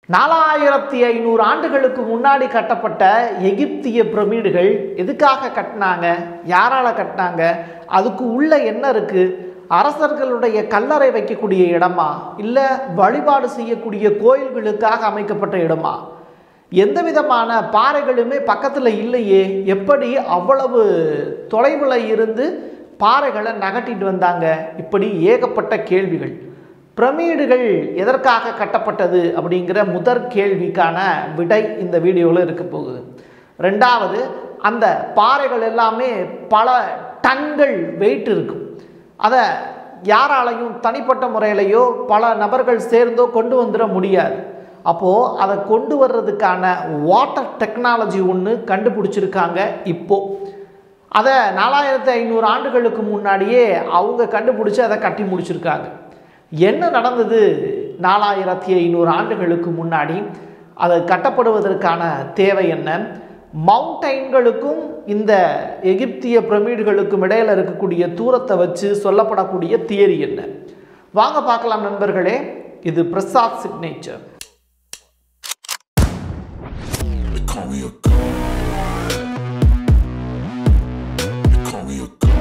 நாலாயிரத்தி ஐநூறு ஆண்டுகளுக்கு முன்னாடி கட்டப்பட்ட எகிப்திய பிரமிடுகள் எதுக்காக கட்டினாங்க யாரால கட்டினாங்க அதுக்கு உள்ள என்ன இருக்கு அரசர்களுடைய கல்லறை வைக்கக்கூடிய இடமா இல்லை வழிபாடு செய்யக்கூடிய கோயில்களுக்காக அமைக்கப்பட்ட இடமா எந்த விதமான பாறைகளுமே பக்கத்தில் இல்லையே எப்படி அவ்வளவு தொலைவில் இருந்து பாறைகளை நகட்டிட்டு வந்தாங்க இப்படி ஏகப்பட்ட கேள்விகள் பிரமிடுகள் எதற்காக கட்டப்பட்டது அப்படிங்கிற முதற் கேள்விக்கான விடை இந்த வீடியோவில் இருக்க போகுது ரெண்டாவது அந்த பாறைகள் எல்லாமே பல டன்கள் வெயிட் இருக்கும் அதை யாராலையும் தனிப்பட்ட முறையிலையோ பல நபர்கள் சேர்ந்தோ கொண்டு வந்துட முடியாது அப்போது அதை கொண்டு வர்றதுக்கான வாட்டர் டெக்னாலஜி ஒன்று கண்டுபிடிச்சிருக்காங்க இப்போது அதை நாலாயிரத்தி ஐநூறு ஆண்டுகளுக்கு முன்னாடியே அவங்க கண்டுபிடிச்சி அதை கட்டி முடிச்சிருக்காங்க என்ன நடந்தது நாலாயிரத்தி ஐநூறு ஆண்டுகளுக்கு முன்னாடி அது கட்டப்படுவதற்கான தேவை என்ன மவுண்டைன்களுக்கும் இந்த எகிப்திய பிரமிடுகளுக்கும் இடையில இருக்கக்கூடிய தூரத்தை வச்சு சொல்லப்படக்கூடிய தியரி என்ன வாங்க பார்க்கலாம் நண்பர்களே இது Prasad signature They call me a god. They call me a god.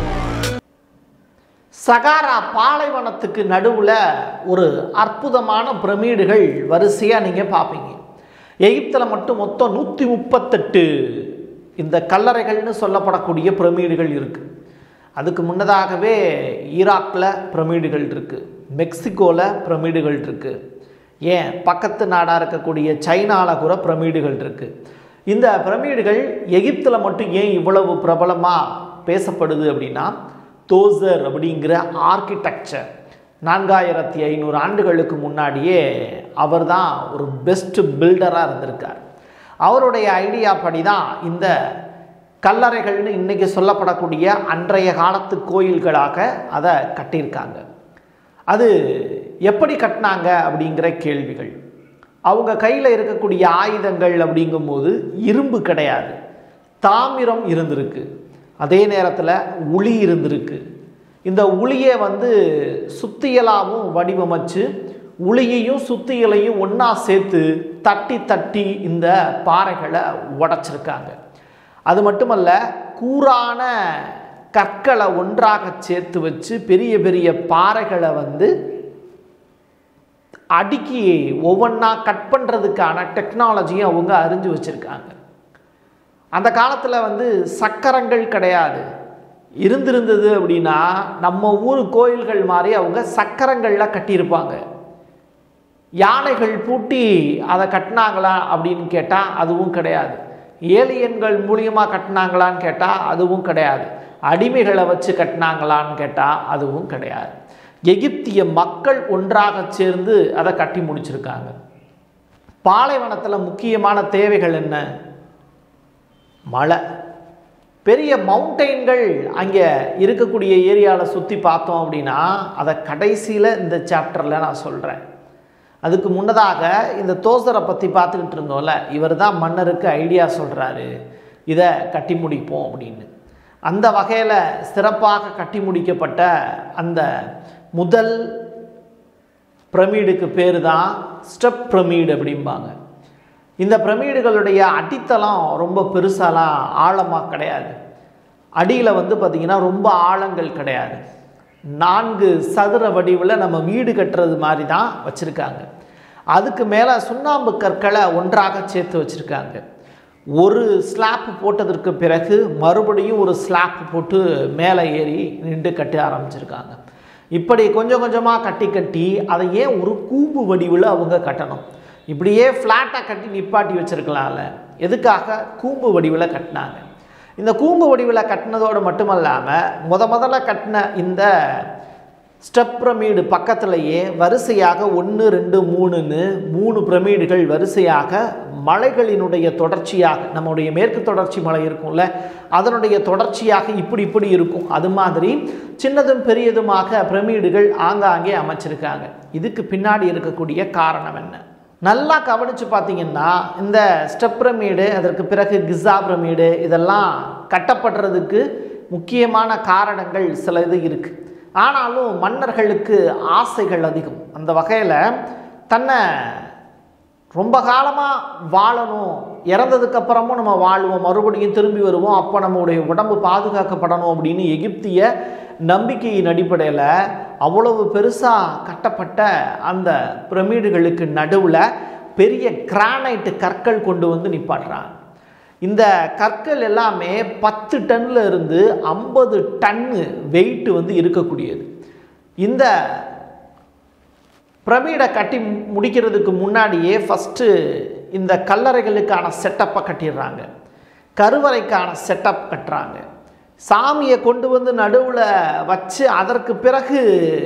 Sahara பாலைவனத்துக்கு நடுவில் ஒரு அற்புதமான பிரமிடுகள் வரிசையாக நீங்கள் பார்ப்பீங்க எகிப்தில் மட்டும் மொத்தம் நூற்றி முப்பத்தெட்டு இந்த கல்லறைகள்னு சொல்லப்படக்கூடிய பிரமிடுகள் இருக்குது அதுக்கு முன்னதாகவே ஈராக்கில் பிரமிடுகள் இருக்குது மெக்சிகோவில் பிரமிடுகள் இருக்குது ஏன் பக்கத்து நாடாக இருக்கக்கூடிய சைனாவில் கூட பிரமிடுகள் இருக்குது இந்த பிரமிடுகள் எகிப்தில் மட்டும் ஏன் இவ்வளவு பிரபலமாக பேசப்படுது அப்படின்னா தோசர் அப்படிங்கிற ஆர்கிடெக்சர் நான்காயிரத்தி ஐநூறு ஆண்டுகளுக்கு முன்னாடியே அவர் தான் ஒரு பெஸ்ட் பில்டராக இருந்திருக்கார் அவருடைய ஐடியா படி தான் இந்த கல்லறைகள்னு இன்றைக்கி சொல்லப்படக்கூடிய அன்றைய காலத்து கோயில்களாக அதை கட்டியிருக்காங்க அது எப்படி கட்டினாங்க அப்படிங்கிற கேள்விகள் அவங்க கையில் இருக்கக்கூடிய ஆயுதங்கள் அப்படிங்கும்போது இரும்பு கிடையாது தாமிரம் இருந்திருக்கு அதே நேரத்தில் உளி இருந்திருக்கு இந்த உளியை வந்து சுத்தியலாகவும் வடிவமைச்சு உளியையும் சுத்தியலையும் ஒன்றா சேர்த்து தட்டி தட்டி இந்த பாறைகளை உடைச்சிருக்காங்க அது மட்டுமல்ல கூரான கற்களை ஒன்றாக சேர்த்து வச்சு பெரிய பெரிய பாறைகளை வந்து அடுக்கி ஒவ்வொன்றா கட் பண்ணுறதுக்கான டெக்னாலஜியும் அவங்க அறிஞ்சு வச்சுருக்காங்க அந்த காலத்தில் வந்து சக்கரங்கள் கிடையாது இருந்திருந்தது அப்படின்னா நம்ம ஊர் கோயில்கள் மாதிரி அவங்க சக்கரங்களில் கட்டியிருப்பாங்க யானைகள் பூட்டி அதை கட்டினாங்களா அப்படின்னு கேட்டால் அதுவும் கிடையாது ஏலியன்கள் மூலியமாக கட்டினாங்களான்னு கேட்டால் அதுவும் கிடையாது அடிமைகளை வச்சு கட்டினாங்களான்னு கேட்டால் அதுவும் கிடையாது எகிப்திய மக்கள் ஒன்றாக சேர்ந்து அதை கட்டி முடிச்சிருக்காங்க பாலைவனத்தில் முக்கியமான தேவைகள் என்ன மழை பெரிய மவுண்டெயின்கள் அங்கே இருக்கக்கூடிய ஏரியாவில் சுற்றி பார்த்தோம் அப்படின்னா அதை கடைசியில் இந்த சாப்டரில் நான் சொல்கிறேன் அதுக்கு முன்னதாக இந்த தோசரை பற்றி பார்த்துக்கிட்டு இருந்தோம்ல இவர் தான் மன்னருக்கு ஐடியா சொல்கிறாரு இதை கட்டி முடிப்போம் அப்படின்னு அந்த வகையில் சிறப்பாக கட்டி முடிக்கப்பட்ட அந்த முதல் பிரமிடுக்கு பேர் தான் ஸ்டெப் பிரமிடு அப்படிம்பாங்க இந்த பிரமிடுகளுடைய அடித்தளம் ரொம்ப பெருசாலாம் ஆழமாக கிடையாது அடியில் வந்து பார்த்திங்கன்னா ரொம்ப ஆழங்கள் கிடையாது நான்கு சதுர வடிவில் நம்ம வீடு கட்டுறது மாதிரி தான் வச்சுருக்காங்க அதுக்கு மேலே சுண்ணாம்பு கற்களை ஒன்றாக சேர்த்து வச்சுருக்காங்க ஒரு ஸ்லாப் போட்டதற்கு பிறகு மறுபடியும் ஒரு ஸ்லாப் போட்டு மேலே ஏறி நின்று கட்ட ஆரம்பிச்சிருக்காங்க இப்படி கொஞ்சம் கொஞ்சமாக கட்டி கட்டி அதை ஏன் ஒரு கூம்பு வடிவில் அவங்க கட்டணும் இப்படியே ஃப்ளாட்டாக கட்டி நிப்பாட்டி வச்சுருக்கலாம்ல எதுக்காக கூம்பு வடிவில் கட்டினாங்க இந்த கூம்பு வடிவில் கட்டினதோடு மட்டுமல்லாமல் முத முதல்ல கட்டின இந்த ஸ்டெப் பிரமிடு பக்கத்திலேயே வரிசையாக ஒன்று ரெண்டு மூணுன்னு மூணு பிரமிடுகள் வரிசையாக மலைகளினுடைய தொடர்ச்சியாக நம்முடைய மேற்கு தொடர்ச்சி மலை இருக்கும்ல அதனுடைய தொடர்ச்சியாக இப்படி இப்படி இருக்கும் அது மாதிரி சின்னதும் பெரியதுமாக பிரமிடுகள் ஆங்காங்கே அமைச்சிருக்காங்க இதுக்கு பின்னாடி இருக்கக்கூடிய காரணம் என்ன நல்லா கவனித்து பார்த்தீங்கன்னா இந்த ஸ்டெப் பிரமிடு அதற்கு பிறகு கிசா பிரமிடு இதெல்லாம் கட்டப்படுறதுக்கு முக்கியமான காரணங்கள் சில இது இருக்குது ஆனாலும் மன்னர்களுக்கு ஆசைகள் அதிகம் அந்த வகையில் தன்னை ரொம்ப காலமாக வாழணும் இறந்ததுக்கு அப்புறமும் நம்ம வாழ்வோம் மறுபடியும் திரும்பி வருவோம் அப்போ நம்மளுடைய உடம்பு பாதுகாக்கப்படணும் அப்படின்னு எகிப்திய நம்பிக்கையின் அடிப்படையில் அவ்வளவு பெருசாக கட்டப்பட்ட அந்த பிரமிடுகளுக்கு நடுவில் பெரிய கிரானைட்டு கற்கள் கொண்டு வந்து நிப்பாட்டுறாங்க இந்த கற்கள் எல்லாமே பத்து டன்ல இருந்து ஐம்பது டன்னு வெயிட் வந்து இருக்கக்கூடியது இந்த பிரமிடை கட்டி மு- முடிக்கிறதுக்கு முன்னாடியே ஃபஸ்ட்டு இந்த கல்லறைகளுக்கான செட்டப்பை கட்டிடுறாங்க கருவறைக்கான செட்டப் கட்டுறாங்க சாமியை கொண்டு வந்து நடுவில் வச்சு அதற்கு பிறகு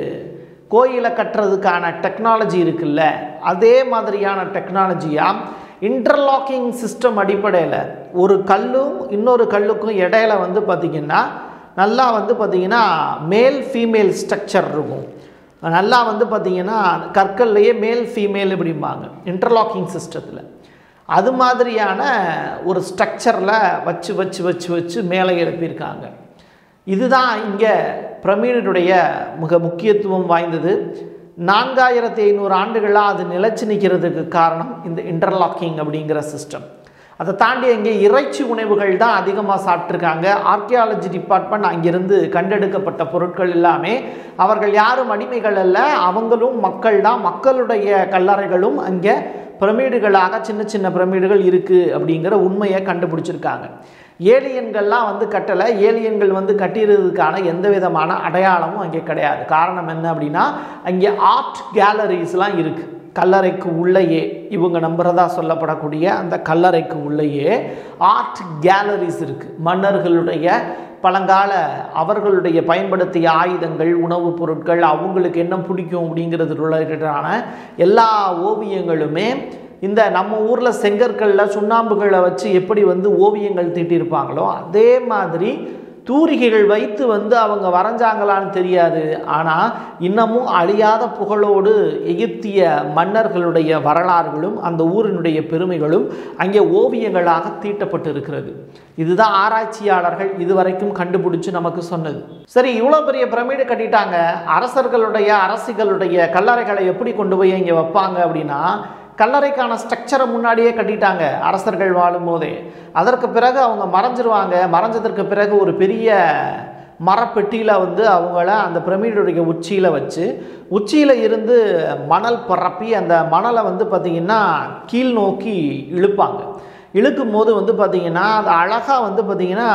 கோயிலை கட்டுறதுக்கான டெக்னாலஜி இருக்குல்ல அதே மாதிரியான டெக்னாலஜியாக இன்டர்லாக்கிங் சிஸ்டம் அடிப்படையில் ஒரு கல்லும் இன்னொரு கல்லுக்கும் இடையில வந்து பார்த்திங்கன்னா நல்லா வந்து பார்த்திங்கன்னா மேல் ஃபீமேல் ஸ்ட்ரக்சர் இருக்கும் நல்லா வந்து பார்த்திங்கன்னா கற்கள்லையே மேல் ஃபீமேல் இப்படிம்பாங்க இன்டர்லாக்கிங் சிஸ்டத்தில் அது மாதிரியான ஒரு ஸ்ட்ரக்சரில் வச்சு வச்சு வச்சு வச்சு மேலே எழுப்பியிருக்காங்க இதுதான் இங்கே பிரமிடுடைய மிக முக்கியத்துவம் வாய்ந்தது நான்காயிரத்தி ஐநூறு ஆண்டுகளாக அது நிலைச்சு நிற்கிறதுக்கு காரணம் இந்த இன்டர்லாக்கிங் அப்படிங்கிற சிஸ்டம் அதை தாண்டி அங்கே இறைச்சி உணவுகள் தான் அதிகமாக சாப்பிட்ருக்காங்க ஆர்கியாலஜி டிபார்ட்மெண்ட் அங்கிருந்து கண்டெடுக்கப்பட்ட பொருட்கள் எல்லாமே அவர்கள் யாரும் அடிமைகள் அல்ல அவங்களும் மக்கள் தான் மக்களுடைய கல்லறைகளும் அங்கே பிரமிடுகளாக சின்ன சின்ன பிரமிடுகள் இருக்குது அப்படிங்கிற உண்மையை கண்டுபிடிச்சிருக்காங்க ஏலியன்கள்லாம் வந்து கட்டலை ஏலியன்கள் வந்து கட்டிடுறதுக்கான எந்த விதமான அடையாளமும் அங்கே கிடையாது காரணம் என்ன அப்படின்னா அங்கே ஆர்ட் கேலரிஸ்லாம் இருக்குது கல்லறைக்கு உள்ளேயே இவங்க நம்புறதா சொல்லப்படக்கூடிய அந்த கல்லறைக்கு உள்ளேயே ஆர்ட் கேலரிஸ் இருக்குது மன்னர்களுடைய பழங்கால அவர்களுடைய பயன்படுத்திய ஆயுதங்கள் உணவுப் பொருட்கள் அவங்களுக்கு என்ன பிடிக்கும் அப்படிங்கிறது ரிலேட்டடான எல்லா ஓவியங்களுமே இந்த நம்ம ஊரில் செங்கற்களில் சுண்ணாம்புகளை வச்சு எப்படி வந்து ஓவியங்கள் தீட்டியிருப்பாங்களோ அதே மாதிரி தூரிகைகள் வைத்து வந்து அவங்க வரைஞ்சாங்களான்னு தெரியாது ஆனால் இன்னமும் அழியாத புகழோடு எகிப்திய மன்னர்களுடைய வரலாறுகளும் அந்த ஊரினுடைய பெருமைகளும் அங்கே ஓவியங்களாக தீட்டப்பட்டு இருக்கிறது இதுதான் ஆராய்ச்சியாளர்கள் இதுவரைக்கும் கண்டுபிடிச்சு நமக்கு சொன்னது சரி இவ்வளோ பெரிய பிரமிடு கட்டிட்டாங்க அரசர்களுடைய அரசிகளுடைய கல்லறைகளை எப்படி கொண்டு போய் இங்கே வைப்பாங்க அப்படின்னா கல்லறைக்கான ஸ்ட்ரக்சரை முன்னாடியே கட்டிட்டாங்க அரசர்கள் வாழும்போதே அதற்கு பிறகு அவங்க மறைஞ்சிருவாங்க மறைஞ்சதற்கு பிறகு ஒரு பெரிய மரப்பெட்டியில் வந்து அவங்கள அந்த பிரமிடுடைய உச்சியில் வச்சு உச்சியில் இருந்து மணல் பரப்பி அந்த மணலை வந்து பார்த்திங்கன்னா கீழ் நோக்கி இழுப்பாங்க இழுக்கும் போது வந்து பார்த்திங்கன்னா அது அழகாக வந்து பார்த்திங்கன்னா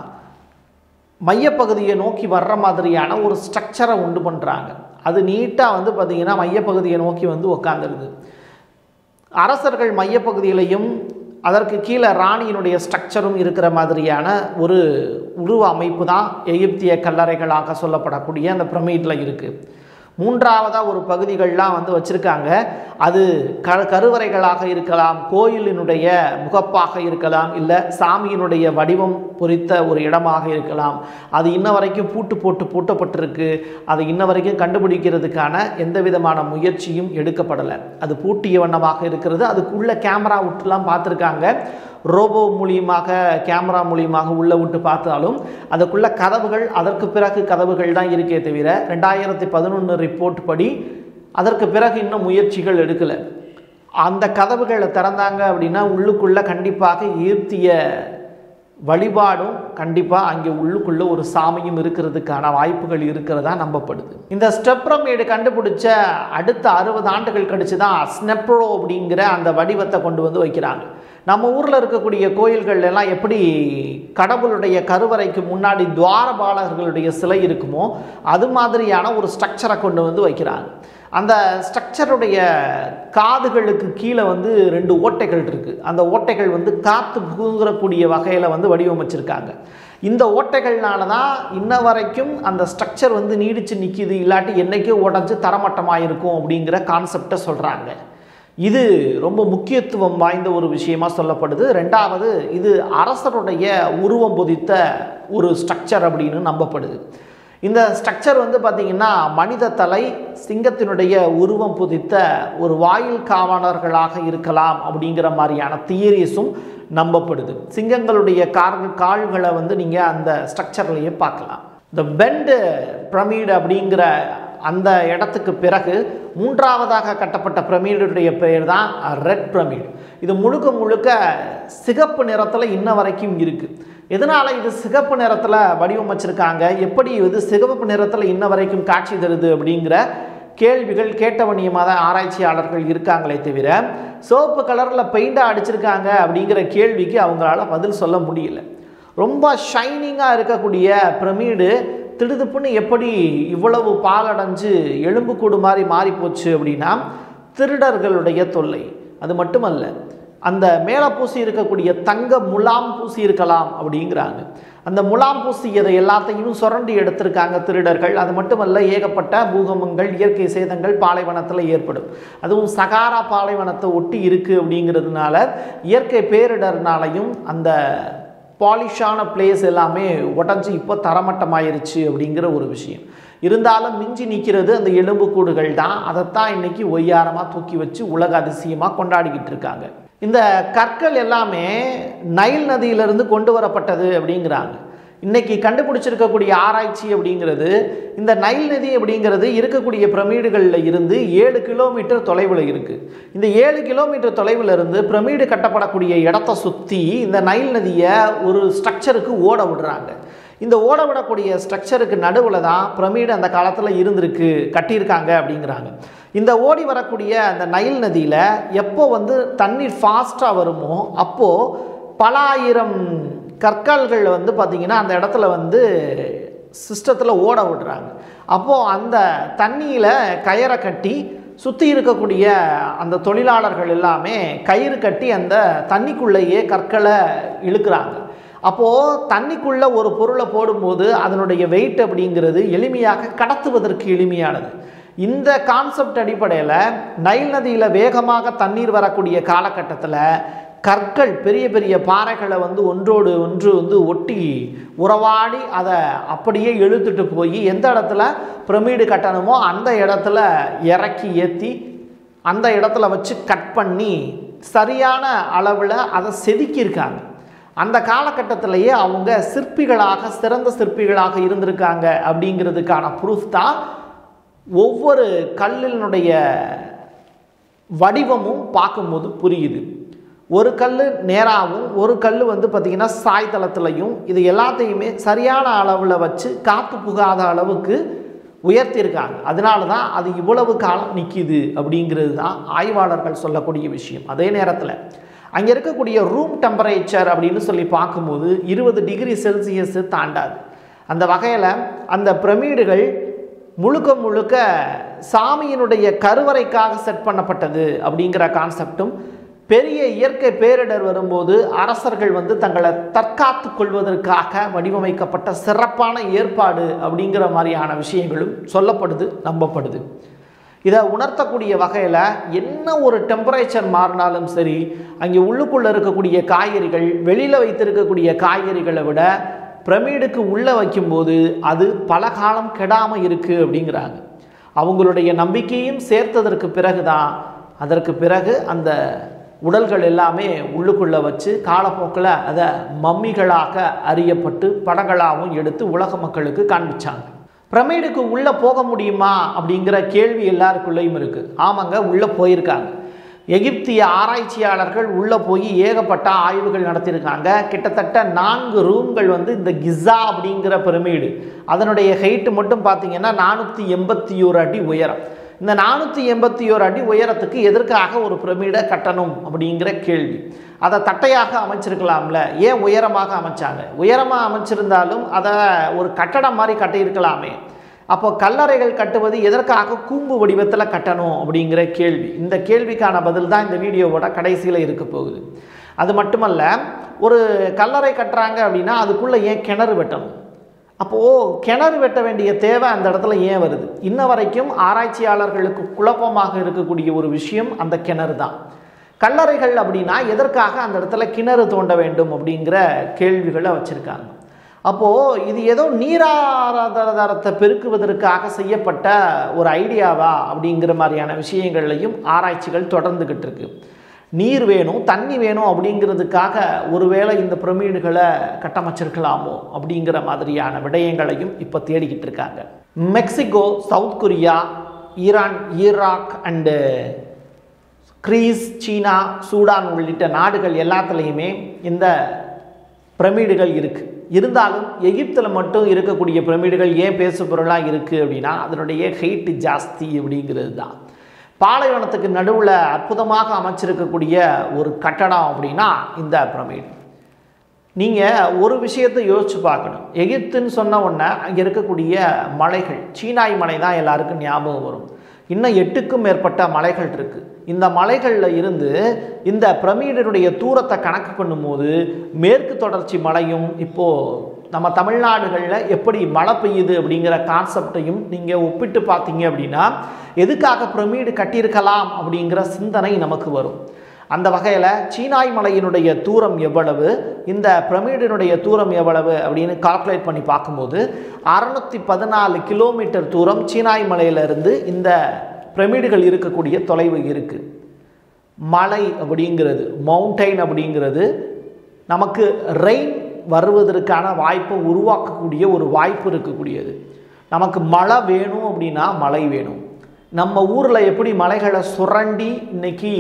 மையப்பகுதியை நோக்கி வர்ற மாதிரியான ஒரு ஸ்ட்ரக்சரை உண்டு பண்ணுறாங்க அது நீட்டாக வந்து பார்த்திங்கன்னா மையப்பகுதியை நோக்கி வந்து உக்காந்துருது அரசர்கள் மையப்பகுதியிலையும் அதற்கு கீழே ராணியினுடைய ஸ்ட்ரக்சரும் இருக்கிற மாதிரியான ஒரு உருவ அமைப்பு தான் எகிப்திய கல்லறைகளாக சொல்லப்படக்கூடிய அந்த பிரமிடில் இருக்குது மூன்றாவதாக ஒரு பகுதிகள்லாம் வந்து வச்சுருக்காங்க அது க கருவறைகளாக இருக்கலாம் கோயிலினுடைய முகப்பாக இருக்கலாம் இல்லை சாமியினுடைய வடிவம் பொறித்த ஒரு இடமாக இருக்கலாம் அது இன்ன வரைக்கும் பூட்டு போட்டு பூட்டப்பட்டிருக்கு அதை இன்ன வரைக்கும் கண்டுபிடிக்கிறதுக்கான எந்த விதமான முயற்சியும் எடுக்கப்படலை அது பூட்டிய வண்ணமாக இருக்கிறது அதுக்குள்ள கேமரா விட்டுலாம் பார்த்துருக்காங்க ரோபோ மூலியமாக கேமரா மூலியமாக உள்ளே விட்டு பார்த்தாலும் அதுக்குள்ள கதவுகள் அதற்கு பிறகு கதவுகள் தான் இருக்கே தவிர ரெண்டாயிரத்தி பதினொன்று ரிப்போர்ட் படி அதற்கு பிறகு இன்னும் முயற்சிகள் எடுக்கலை அந்த கதவுகளை திறந்தாங்க அப்படின்னா உள்ளுக்குள்ளே கண்டிப்பாக ஈர்த்திய வழிபாடும் கண்டிப்பாக அங்கே உள்ளுக்குள்ளே ஒரு சாமியும் இருக்கிறதுக்கான வாய்ப்புகள் இருக்கிறதா நம்பப்படுது இந்த ஸ்டெப்ரமேடு கண்டுபிடிச்ச அடுத்த அறுபது ஆண்டுகள் கழிச்சு தான் ஸ்னெப்ரோ அப்படிங்கிற அந்த வடிவத்தை கொண்டு வந்து வைக்கிறாங்க நம்ம ஊரில் இருக்கக்கூடிய கோயில்கள் எல்லாம் எப்படி கடவுளுடைய கருவறைக்கு முன்னாடி துவாரபாலர்களுடைய சிலை இருக்குமோ அது மாதிரியான ஒரு ஸ்ட்ரக்சரை கொண்டு வந்து வைக்கிறாங்க அந்த ஸ்ட்ரக்சருடைய காதுகளுக்கு கீழே வந்து ரெண்டு ஓட்டைகள் இருக்குது அந்த ஓட்டைகள் வந்து காற்று புகுங்கக்கூடிய வகையில் வந்து வடிவமைச்சிருக்காங்க இந்த ஓட்டைகள்னால தான் இன்ன வரைக்கும் அந்த ஸ்ட்ரக்சர் வந்து நீடிச்சு நிற்கிது இல்லாட்டி என்றைக்கோ உடஞ்சி தரமட்டமாக இருக்கும் அப்படிங்கிற கான்செப்டை சொல்கிறாங்க இது ரொம்ப முக்கியத்துவம் வாய்ந்த ஒரு விஷயமா சொல்லப்படுது ரெண்டாவது இது அரசருடைய உருவம் பொதித்த ஒரு ஸ்ட்ரக்சர் அப்படின்னு நம்பப்படுது இந்த ஸ்ட்ரக்சர் வந்து பார்த்திங்கன்னா மனித தலை சிங்கத்தினுடைய உருவம் புதித்த ஒரு வாயில் காவலர்களாக இருக்கலாம் அப்படிங்கிற மாதிரியான தியரிஸும் நம்பப்படுது சிங்கங்களுடைய கார்கள் கால்களை வந்து நீங்கள் அந்த ஸ்ட்ரக்சர்லேயே பார்க்கலாம் இந்த பெண்டு பிரமிடு அப்படிங்கிற அந்த இடத்துக்கு பிறகு மூன்றாவதாக கட்டப்பட்ட பிரமிடுடைய பெயர் தான் ரெட் பிரமிடு இது முழுக்க முழுக்க சிகப்பு நிறத்தில் இன்ன வரைக்கும் இருக்குது எதனால் இது சிகப்பு நிறத்தில் வடிவமைச்சிருக்காங்க எப்படி இது சிகப்பு நிறத்தில் இன்ன வரைக்கும் காட்சி தருது அப்படிங்கிற கேள்விகள் கேட்டவனியமாக தான் ஆராய்ச்சியாளர்கள் இருக்காங்களே தவிர சிவப்பு கலரில் பெயிண்டாக அடிச்சிருக்காங்க அப்படிங்கிற கேள்விக்கு அவங்களால பதில் சொல்ல முடியல ரொம்ப ஷைனிங்காக இருக்கக்கூடிய பிரமிடு திடுதுப்புன்னு எப்படி இவ்வளவு பாலடைஞ்சு எலும்புக்கூடு மாதிரி மாறி போச்சு அப்படின்னா திருடர்களுடைய தொல்லை அது மட்டுமல்ல அந்த மேலே பூசி இருக்கக்கூடிய தங்க முலாம் பூசி இருக்கலாம் அப்படிங்கிறாங்க அந்த முலாம் பூசியதை எல்லாத்தையும் சுரண்டி எடுத்திருக்காங்க திருடர்கள் அது மட்டுமல்ல ஏகப்பட்ட பூகம்பங்கள் இயற்கை சேதங்கள் பாலைவனத்தில் ஏற்படும் அதுவும் சகாரா பாலைவனத்தை ஒட்டி இருக்குது அப்படிங்கிறதுனால இயற்கை பேரிடர்னாலையும் அந்த பாலிஷான பிளேஸ் எல்லாமே உடஞ்சி இப்போ தரமட்டமாயிருச்சு அப்படிங்கிற ஒரு விஷயம் இருந்தாலும் மிஞ்சி நிற்கிறது அந்த எலும்புக்கூடுகள் தான் அதைத்தான் இன்னைக்கு ஒய்யாரமாக தூக்கி வச்சு உலக அதிசயமாக கொண்டாடிக்கிட்டு இருக்காங்க இந்த கற்கள் எல்லாமே நைல் நதியிலிருந்து கொண்டு வரப்பட்டது அப்படிங்கிறாங்க இன்னைக்கு கண்டுபிடிச்சிருக்கக்கூடிய ஆராய்ச்சி அப்படிங்கிறது இந்த நைல் நதி அப்படிங்கிறது இருக்கக்கூடிய பிரமிடுகளில் இருந்து ஏழு கிலோமீட்டர் தொலைவில் இருக்குது இந்த ஏழு கிலோமீட்டர் தொலைவில் இருந்து பிரமிடு கட்டப்படக்கூடிய இடத்த சுற்றி இந்த நைல் நதியை ஒரு ஸ்ட்ரக்சருக்கு ஓட விடுறாங்க இந்த ஓட விடக்கூடிய ஸ்ட்ரக்சருக்கு நடுவில் தான் பிரமிடு அந்த காலத்தில் இருந்திருக்கு கட்டியிருக்காங்க அப்படிங்கிறாங்க இந்த ஓடி வரக்கூடிய அந்த நைல் நதியில் எப்போ வந்து தண்ணீர் ஃபாஸ்ட்டாக வருமோ அப்போது பல ஆயிரம் கற்கால்கள் வந்து பார்த்திங்கன்னா அந்த இடத்துல வந்து சிஸ்டத்தில் ஓட விடுறாங்க அப்போது அந்த தண்ணியில் கயரை கட்டி சுற்றி இருக்கக்கூடிய அந்த தொழிலாளர்கள் எல்லாமே கயிறு கட்டி அந்த தண்ணிக்குள்ளேயே கற்களை இழுக்கிறாங்க அப்போது தண்ணிக்குள்ளே ஒரு பொருளை போடும்போது அதனுடைய வெயிட் அப்படிங்கிறது எளிமையாக கடத்துவதற்கு எளிமையானது இந்த கான்செப்ட் அடிப்படையில் நைல் நதியில் வேகமாக தண்ணீர் வரக்கூடிய காலகட்டத்தில் கற்கள் பெரிய பெரிய பாறைகளை வந்து ஒன்றோடு ஒன்று வந்து ஒட்டி உறவாடி அதை அப்படியே இழுத்துட்டு போய் எந்த இடத்துல பிரமிடு கட்டணுமோ அந்த இடத்துல இறக்கி ஏற்றி அந்த இடத்துல வச்சு கட் பண்ணி சரியான அளவில் அதை செதுக்கியிருக்காங்க அந்த காலகட்டத்திலேயே அவங்க சிற்பிகளாக சிறந்த சிற்பிகளாக இருந்திருக்காங்க அப்படிங்கிறதுக்கான ப்ரூஃப் தான் ஒவ்வொரு கல்லினுடைய வடிவமும் பார்க்கும்போது புரியுது ஒரு கல் நேராகவும் ஒரு கல் வந்து பார்த்திங்கன்னா சாய்தளத்துலையும் இது எல்லாத்தையுமே சரியான அளவில் வச்சு காற்று புகாத அளவுக்கு உயர்த்தியிருக்காங்க அதனால தான் அது இவ்வளவு காலம் நிற்கிது அப்படிங்கிறது தான் ஆய்வாளர்கள் சொல்லக்கூடிய விஷயம் அதே நேரத்தில் அங்கே இருக்கக்கூடிய ரூம் டெம்பரேச்சர் அப்படின்னு சொல்லி பார்க்கும்போது இருபது டிகிரி செல்சியஸ் தாண்டாது அந்த வகையில் அந்த பிரமிடுகள் முழுக்க முழுக்க சாமியினுடைய கருவறைக்காக செட் பண்ணப்பட்டது அப்படிங்கிற கான்செப்டும் பெரிய இயற்கை பேரிடர் வரும்போது அரசர்கள் வந்து தங்களை தற்காத்து கொள்வதற்காக வடிவமைக்கப்பட்ட சிறப்பான ஏற்பாடு அப்படிங்கிற மாதிரியான விஷயங்களும் சொல்லப்படுது நம்பப்படுது இதை உணர்த்தக்கூடிய வகையில் என்ன ஒரு டெம்பரேச்சர் மாறினாலும் சரி அங்கே உள்ளுக்குள்ளே இருக்கக்கூடிய காய்கறிகள் வெளியில் வைத்திருக்கக்கூடிய காய்கறிகளை விட பிரமிடுக்கு உள்ளே வைக்கும்போது அது பல காலம் கெடாமல் இருக்குது அப்படிங்கிறாங்க அவங்களுடைய நம்பிக்கையும் சேர்த்ததற்கு பிறகு தான் அதற்கு பிறகு அந்த உடல்கள் எல்லாமே உள்ளுக்குள்ளே வச்சு காலப்போக்கில் அதை மம்மிகளாக அறியப்பட்டு படங்களாகவும் எடுத்து உலக மக்களுக்கு காண்பிச்சாங்க பிரமிடுக்கு உள்ளே போக முடியுமா அப்படிங்கிற கேள்வி எல்லாருக்குள்ளேயும் இருக்குது ஆமாங்க உள்ளே போயிருக்காங்க எகிப்திய ஆராய்ச்சியாளர்கள் உள்ளே போய் ஏகப்பட்ட ஆய்வுகள் நடத்தியிருக்காங்க கிட்டத்தட்ட நான்கு ரூம்கள் வந்து இந்த கிஸா அப்படிங்கிற பிரமிடு அதனுடைய ஹைட்டு மட்டும் பார்த்தீங்கன்னா நானூற்றி எண்பத்தி ஒரு அடி உயரம் இந்த நானூற்றி எண்பத்தி ஒரு அடி உயரத்துக்கு எதற்காக ஒரு பிரமிடை கட்டணும் அப்படிங்கிற கேள்வி அதை தட்டையாக அமைச்சிருக்கலாம்ல ஏன் உயரமாக அமைச்சாங்க உயரமாக அமைச்சிருந்தாலும் அதை ஒரு கட்டடம் மாதிரி கட்டியிருக்கலாமே அப்போ கல்லறைகள் கட்டுவது எதற்காக கூம்பு வடிவத்தில் கட்டணும் அப்படிங்கிற கேள்வி இந்த கேள்விக்கான பதில் தான் இந்த வீடியோவோட கடைசியில் இருக்க போகுது அது மட்டுமல்ல ஒரு கல்லறை கட்டுறாங்க அப்படின்னா அதுக்குள்ளே ஏன் கிணறு வெட்டணும் அப்போது கிணறு வெட்ட வேண்டிய தேவை அந்த இடத்துல ஏன் வருது இன்ன வரைக்கும் ஆராய்ச்சியாளர்களுக்கு குழப்பமாக இருக்கக்கூடிய ஒரு விஷயம் அந்த கிணறு தான் கல்லறைகள் அப்படின்னா எதற்காக அந்த இடத்துல கிணறு தோண்ட வேண்டும் அப்படிங்கிற கேள்விகளை வச்சுருக்காங்க அப்போது இது ஏதோ நீராதாரத்தை பெருக்குவதற்காக செய்யப்பட்ட ஒரு ஐடியாவா அப்படிங்கிற மாதிரியான விஷயங்கள்லையும் ஆராய்ச்சிகள் தொடர்ந்துக்கிட்டு இருக்கு நீர் வேணும் தண்ணி வேணும் அப்படிங்கிறதுக்காக ஒருவேளை இந்த பிரமிடுகளை கட்டமைச்சிருக்கலாமோ அப்படிங்கிற மாதிரியான விடயங்களையும் இப்போ தேடிக்கிட்டு இருக்காங்க Mexico South Korea Iran Iraq and Greece சீனா சூடான் உள்ளிட்ட நாடுகள் எல்லாத்துலேயுமே இந்த பிரமிடுகள் இருக்குது இருந்தாலும் எகிப்தில் மட்டும் இருக்கக்கூடிய பிரமிடுகள் ஏன் பேசு பொருளாக இருக்குது அப்படின்னா அதனுடைய ஹெயிட் ஜாஸ்தி அப்படிங்கிறது தான் பாலைவனத்துக்கு நடுவில் அற்புதமாக அமைச்சிருக்கக்கூடிய ஒரு கட்டடம் அப்படின்னா இந்த பிரமிடு நீங்கள் ஒரு விஷயத்தை யோசிச்சு பார்க்கணும் எகிப்துன்னு சொன்ன உடனே அங்கே இருக்கக்கூடிய மலைகள் சீனாய் மலை தான் எல்லாருக்கும் ஞாபகம் வரும் இன்னும் எட்டுக்கும் மேற்பட்ட மலைகள் இருக்குது இந்த மலைகளில் இருந்து இந்த பிரமிடனுடைய தூரத்தை கணக்கு பண்ணும்போது மேற்கு தொடர்ச்சி மலையும் இப்போது நம்ம தமிழ்நாடுகளில் எப்படி மழை பெய்யுது அப்படிங்கிற கான்செப்டையும் நீங்கள் ஒப்பிட்டு பார்த்தீங்க அப்படின்னா எதுக்காக பிரமிடு கட்டியிருக்கலாம் அப்படிங்கிற சிந்தனை நமக்கு வரும் அந்த வகையில் சீனாய் மலையினுடைய தூரம் எவ்வளவு இந்த பிரமிடினுடைய தூரம் எவ்வளவு அப்படின்னு கால்குலேட் பண்ணி பார்க்கும்போது அறநூற்றி பதினாலு கிலோமீட்டர் தூரம் சீனாய் மலையிலிருந்து இந்த பிரமிடுகள் இருக்கக்கூடிய தொலைவு இருக்குது மலை அப்படிங்கிறது மவுண்டைன் அப்படிங்கிறது நமக்கு ரெயின் வருவதற்கான வாய்ப்பை உருவாக்கக்கூடிய ஒரு வாய்ப்பு இருக்கக்கூடியது நமக்கு மழை வேணும் அப்படின்னா மழை வேணும் நம்ம ஊரில் எப்படி மலைகளை சுரண்டி இன்னைக்கு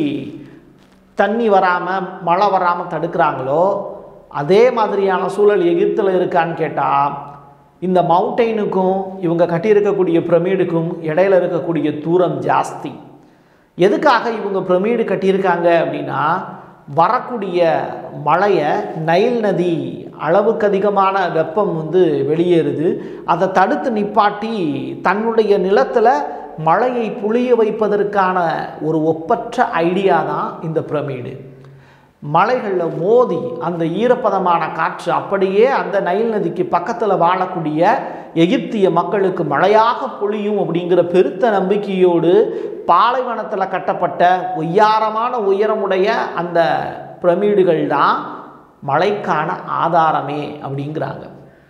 தண்ணி வராமல் மழை வராமல் தடுக்கிறாங்களோ அதே மாதிரியான சூழல் எகிப்தில் இருக்கான்னு கேட்டால் இந்த மவுண்டெயினுக்கும் இவங்க கட்டியிருக்கக்கூடிய பிரமிடுக்கும் இடையில இருக்கக்கூடிய தூரம் ஜாஸ்தி எதுக்காக இவங்க பிரமிடு கட்டியிருக்காங்க அப்படின்னா வரக்கூடிய மழையை நைல் நதி அளவுக்கு அதிகமான வெப்பம் வந்து வெளியேறுது அதை தடுத்து நிப்பாட்டி தன்னுடைய நிலத்தில் மழையை புளிய வைப்பதற்கான ஒரு ஒப்பற்ற ஐடியா தான் இந்த பிரமிடு மலைகளில் மோதி அந்த ஈரப்பதமான காற்று அப்படியே அந்த நைல் நதிக்கு பக்கத்தில் வாழக்கூடிய எகிப்திய மக்களுக்கு மழையாக பொழியும் அப்படிங்கிற பெருத்த நம்பிக்கையோடு பாலைவனத்தில் கட்டப்பட்ட ஒய்யாரமான உயரமுடைய அந்த பிரமிடுகள் தான் மழைக்கான ஆதாரமே அப்படிங்கிறாங்க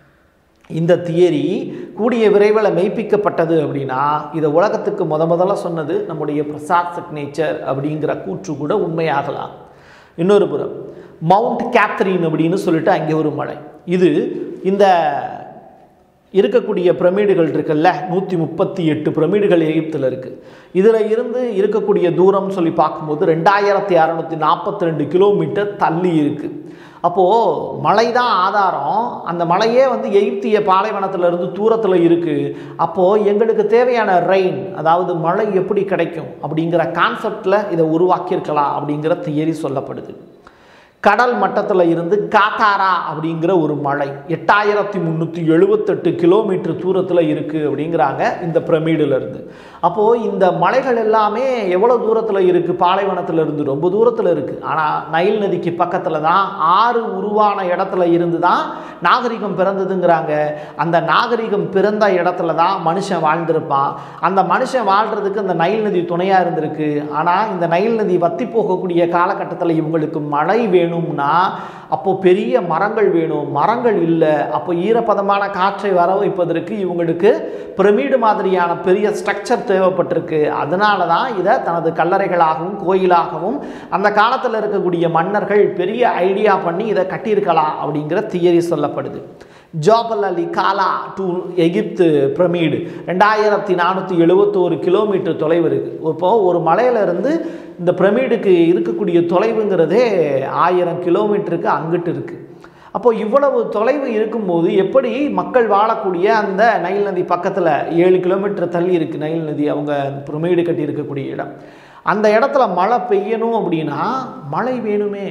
இந்த தியரி கூடிய விரைவில் மெய்ப்பிக்கப்பட்டது அப்படின்னா இதை உலகத்துக்கு முத முதல்ல சொன்னது நம்முடைய பிரசாத் சிக்னேச்சர் அப்படிங்கிற கூற்று கூட உண்மையாகலாம் இன்னொரு புறம் மவுண்ட் கேத்ரின் அப்படின்னு சொல்லிட்டு அங்கே ஒரு மலை இது இந்த இருக்கக்கூடிய பிரமிடுகள் இருக்குல்ல நூற்றி முப்பத்தி எட்டு பிரமிடுகள் எகிப்தில் இருக்குது இதில் இருந்து இருக்கக்கூடிய தூரம் சொல்லி பார்க்கும்போது ரெண்டாயிரத்தி அறநூற்றி நாற்பத்தி ரெண்டு கிலோமீட்டர் தள்ளி இருக்குது அப்போது மலை தான் ஆதாரம் அந்த மலையே வந்து எகிப்திய பாலைவனத்தில் இருந்து தூரத்தில் இருக்குது அப்போது எங்களுக்கு தேவையான ரெயின் அதாவது மழை எப்படி கிடைக்கும் அப்படிங்கிற கான்செப்டில் இதை உருவாக்கியிருக்கலாம் அப்படிங்கிற தியரி சொல்லப்படுது கடல் மட்டத்தில் இருந்து காத்தாரா அப்படிங்கிற ஒரு மலை எட்டாயிரத்தி முந்நூற்றி எழுபத்தெட்டு கிலோமீட்டர் தூரத்தில் இருக்குது அப்படிங்கிறாங்க இந்த பிரமிடில் இருந்து அப்போது இந்த மலைகள் எல்லாமே எவ்வளோ தூரத்தில் இருக்குது பாலைவனத்தில் இருந்து ரொம்ப தூரத்தில் இருக்குது ஆனால் நைல் நதிக்கு பக்கத்தில் தான் ஆறு உருவான இடத்துல இருந்து தான் நாகரிகம் பிறந்ததுங்கிறாங்க அந்த நாகரிகம் பிறந்த இடத்துல தான் மனுஷன் வாழ்ந்திருப்பான் அந்த மனுஷன் வாழ்கிறதுக்கு அந்த நைல் நதி துணையாக இருந்திருக்கு ஆனால் இந்த நைல் நதி வத்தி போகக்கூடிய காலகட்டத்தில் இவங்களுக்கு மழை வேணும்னா அப்போ பெரிய மரங்கள் வேணும் மரங்கள் இல்லை அப்போ ஈரப்பதமான காற்றை வர வைப்பதற்கு இவங்களுக்கு பிரமிடு மாதிரியான பெரிய ஸ்ட்ரக்சர் தேவைப்பட்டிருக்கு அதனால தான் இதை தனது கல்லறைகளாகவும் கோயிலாகவும் அந்த காலத்தில் இருக்கக்கூடிய மன்னர்கள் பெரிய ஐடியா பண்ணி இதை கட்டியிருக்கலாம் அப்படிங்கிற தியரி சொல்லப்படுது ஜோபல் அலி காலா டு எகிப்து பிரமிடு ரெண்டாயிரத்தி நானூற்றி எழுபத்தோரு கிலோமீட்டர் தொலைவு இருக்குது இப்போது ஒரு மலையிலேருந்து இந்த பிரமிடுக்கு இருக்கக்கூடிய தொலைவுங்கிறதே ஆயிரம் கிலோமீட்டருக்கு அங்கிட்டு இருக்குது அப்போ இவ்வளவு தொலைவு இருக்கும்போது எப்படி மக்கள் வாழக்கூடிய அந்த நைல் நதி பக்கத்தில் ஏழு கிலோமீட்டர் தள்ளி இருக்குது நைல் நதி அவங்க பிரமிடு கட்டி இருக்கக்கூடிய இடம் அந்த இடத்துல மழை பெய்யணும் அப்படின்னா மழை வேணுமே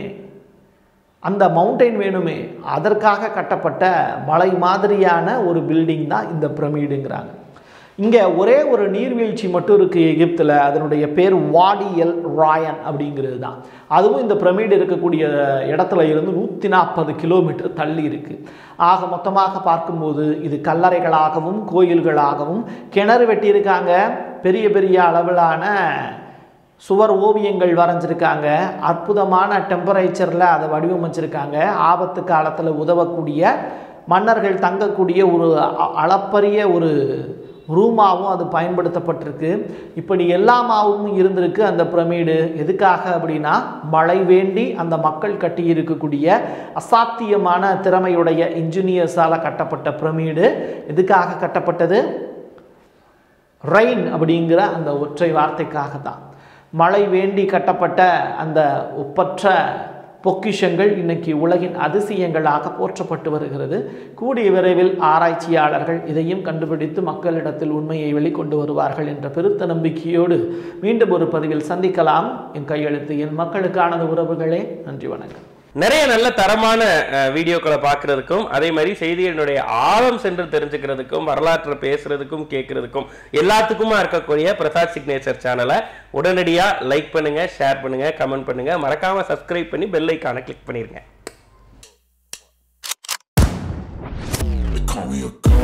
அந்த மவுண்டைன் வேணுமே அதற்காக கட்டப்பட்ட மலை மாதிரியான ஒரு பில்டிங் தான் இந்த பிரமிடுங்கிறாங்க இங்கே ஒரே ஒரு நீர்வீழ்ச்சி மட்டும் இருக்குது எகிப்தில் அதனுடைய பேர் வாடி எல் ராயன் அப்படிங்கிறது தான் அதுவும் இந்த பிரமிடு இருக்கக்கூடிய இடத்துல இருந்து நூற்றி நாற்பது கிலோமீட்டர் தள்ளி இருக்குது ஆக மொத்தமாக பார்க்கும்போது இது கல்லறைகளாகவும் கோயில்களாகவும் கிணறு வெட்டியிருக்காங்க பெரிய பெரிய அளவிலான சுவர் ஓவியங்கள் வரைஞ்சிருக்காங்க அற்புதமான டெம்பரேச்சரில் அதை வடிவமைச்சிருக்காங்க ஆபத்து காலத்தில் உதவக்கூடிய மன்னர்கள் தங்கக்கூடிய ஒரு அ- அளப்பரிய ஒரு ரூமாவும் அது பயன்படுத்தப்பட்டிருக்கு இப்படி எல்லாமாவும் இருந்திருக்கு அந்த பிரமிடு எதுக்காக அப்படின்னா மழை வேண்டி அந்த மக்கள் கட்டி இருக்கக்கூடிய அசாத்தியமான திறமையுடைய இன்ஜினியர்ஸால் கட்டப்பட்ட பிரமிடு எதுக்காக கட்டப்பட்டது ரெயின் அப்படிங்கிற அந்த ஒற்றை வார்த்தைக்காக தான் மழை வேண்டி கட்டப்பட்ட அந்த ஒப்பற்ற பொக்கிஷங்கள் இன்னைக்கு உலகின் அதிசயங்களாக போற்றப்பட்டு வருகிறது கூடிய விரைவில் ஆராய்ச்சியாளர்கள் இதையும் கண்டுபிடித்து மக்களிடத்தில் உண்மையை வெளிக்கொண்டு வருவார்கள் என்ற பெருத்த நம்பிக்கையோடு மீண்டும் ஒரு பதிவில் சந்திக்கலாம் என் கையெழுத்து என் மக்களுக்கானது உறவுகளே நன்றி வணக்கம் நிறைய நல்ல தரமான அஹ், வீடியோக்களை பார்க்கறதுக்கும் அதே மாதிரி செய்திகளினுடைய ஆழம் சென்று தெரிஞ்சுக்கிறதுக்கும் வரலாற்றை பேசுறதுக்கும் கேட்கறதுக்கும் எல்லாத்துக்குமா இருக்கக்கூடிய பிரசாத் சிக்னேச்சர் சேனலை உடனடியா லைக் பண்ணுங்க ஷேர் பண்ணுங்க கமெண்ட் பண்ணுங்க மறக்காம சப்ஸ்கிரைப் பண்ணி பெல் ஐக்கானை கிளிக் பண்ணிருங்க They call me a god.